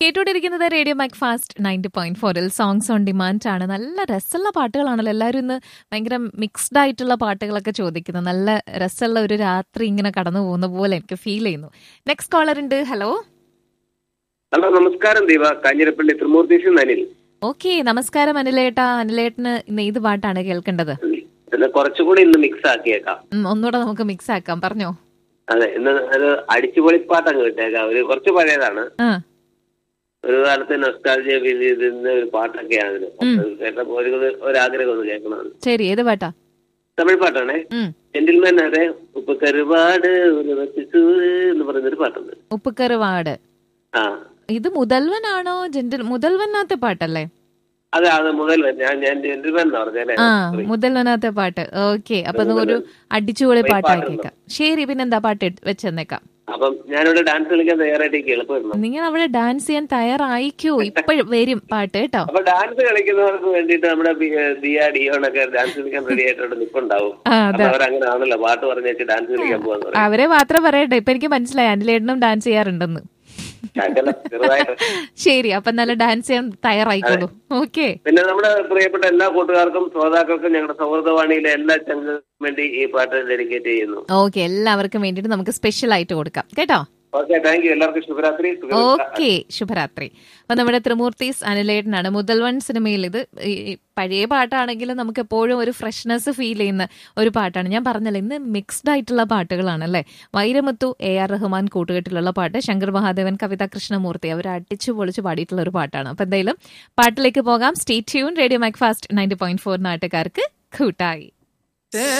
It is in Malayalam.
കേട്ടുകൊണ്ടിരിക്കുന്നത് radio Mac Fast ninety point ഫോറിൽ സോങ്സ് ഓൺ ഡിമാൻഡ് ആണ് നല്ല രസമുള്ള പാട്ടുകളാണല്ലോ എല്ലാവരും ഇന്ന് ഭയങ്കര മിക്സ്ഡ് ആയിട്ടുള്ള പാട്ടുകളൊക്കെ ചോദിക്കുന്നത് നല്ല രസമുള്ള ഒരു രാത്രി ഇങ്ങനെ കടന്നു പോകുന്ന പോലെ എനിക്ക് ഫീൽ ചെയ്യുന്നു നെക്സ്റ്റ് കോളർ ഉണ്ട് ഹലോ ഹലോ നമസ്കാരം ദീപ കാഞ്ഞിരപ്പള്ളി ത്രിമൂർത്തീഷൻ അനിൽ ഓക്കെ നമസ്കാരം അനിലേട്ടാ അനിലേട്ടന് ഇന്ന് ഏത് പാട്ടാണ് കേൾക്കേണ്ടത് ഇത് കുറച്ചുകൂടി ഇന്ന് മിക്സ് ആക്കിയേക്കാം ഉം, ഒന്നുകൂടെ നമുക്ക് മിക്സ് ആക്കാം പറഞ്ഞോ അതെ ഇന്ന് ഒരു അടിച്ചുപൊളിപ്പാട്ടങ്ങ് കിട്ടേക്കാം ഒരു കുറച്ച് പഴയതാണ് ആ ഒരു കാലത്ത് നൊസ്റ്റാൾജിയ ഫീൽ ചെയ്തിരുന്ന ഒരു പാട്ടൊക്കെയാണ് ഇത്. ഉം. അത് കേട്ടപ്പോ ഒരു ഒരാഗ്രഹം ഒന്ന് കേൾക്കണമെന്ന് ശരി ഏത് പാട്ടാ തമിഴ് പാട്ടാണേ ഉം ജെന്റിൽമാൻ അതെ ഉപ്പ് കരുപാട് ഒരു വച്ചിച്ചു എന്ന് പറയുന്നൊരു പാട്ടുണ്ട് ഉപ്പുക്കറുവാട് ആ ഇത് മുതൽവനാണോ ജെന്റിൽ മുതൽവനാത്തെ പാട്ടല്ലേ അതെ അത് മുതൽ ഞാൻ ഞാൻ ജെന്റിൽമാൻ എന്ന് പറഞ്ഞല്ലേ ആ Sorry. മുതൽവനാത്തെ പാട്ട് ഓക്കെ അപ്പൊ നമുക്ക് ഒരു അടിച്ചുപൊളി പാട്ടാക്കിയേക്കാം ശരി പിന്നെന്താ പാട്ട് ഇട്ട് വെച്ചെന്നേക്കാം അപ്പം ഞാനിവിടെ ഡാൻസ് കളിക്കാൻ തയ്യാറായിട്ട് എളുപ്പമായിരുന്നു നിങ്ങൾ അവിടെ ഡാൻസ് ചെയ്യാൻ തയ്യാറായിക്കോ ഇപ്പൊ വരും പാട്ട് കേട്ടോ അപ്പൊ ഡാൻസ് കളിക്കുന്നവർക്ക് വേണ്ടിയിട്ട് നമ്മുടെ ബി- ദിയ ഡിയോണൊക്കെ ഡാൻസ് കളിക്കാൻ റെഡി ആയിട്ട് നിപ്പുണ്ടാവും ആ, അതെ അവർ അങ്ങനെ ആണല്ലോ പാട്ട് പറഞ്ഞേച്ച് ഡാൻസ് കളിക്കാൻ പോവാന്ന് പറയും അവരെ മാത്രം പറയട്ടെ ഇപ്പൊ എനിക്ക് മനസ്സിലായി അനിലേട്ടനും ഡാൻസ് ചെയ്യാറുണ്ടെന്ന് ശകലം ചെറുതായിട്ട് ശരി അപ്പൊ നല്ല ഡാൻസ് ചെയ്യാൻ തയ്യാറായിക്കോളൂ ഓക്കെ പിന്നെ നമ്മുടെ പ്രിയപ്പെട്ട എല്ലാ കൂട്ടുകാർക്കും ശ്രോതാക്കൾക്കും ഞങ്ങളുടെ സൗഹൃദവാണിയിലെ എല്ലാ ചങ്കും വേണ്ടി ഈ പാട്ട് ഡെഡിക്കേറ്റ് ചെയ്യുന്നു ഓക്കെ എല്ലാവർക്കും വേണ്ടിയിട്ട് നമുക്ക് സ്പെഷ്യൽ ആയിട്ട് കൊടുക്കാം കേട്ടോ ഓക്കെ താങ്ക് യു എല്ലാവർക്കും ശുഭരാത്രി സുഖ- ഓക്കെ ശുഭരാത്രി അപ്പൊ നമ്മുടെ ത്രിമൂർത്തീസ് അനിലേട്ടനാണ് മുതൽവൺ സിനിമയിൽ ഇത് ഈ പഴയ പാട്ടാണെങ്കിലും നമുക്ക് എപ്പോഴും ഒരു ഫ്രഷ്നെസ് ഫീൽ ചെയ്യുന്ന ഒരു പാട്ടാണ് ഞാൻ പറഞ്ഞല്ലോ ഇന്ന് മിക്സ്ഡ് ആയിട്ടുള്ള പാട്ടുകളാണ് അല്ലേ വൈരമുത്തു എ ആർ റഹ്മാൻ കൂട്ടുകെട്ടിലുള്ള പാട്ട് ശങ്കർ മഹാദേവൻ കവിത കൃഷ്ണമൂർത്തി അവർ അടിച്ചു പൊളിച്ച് പാടിയിട്ടുള്ള ഒരു പാട്ടാണ് അപ്പൊ എന്തായാലും പാട്ടിലേക്ക് പോകാം stay tune radio Mac Fast ninety point four നാട്ടുകാർക്ക് കൂട്ടായി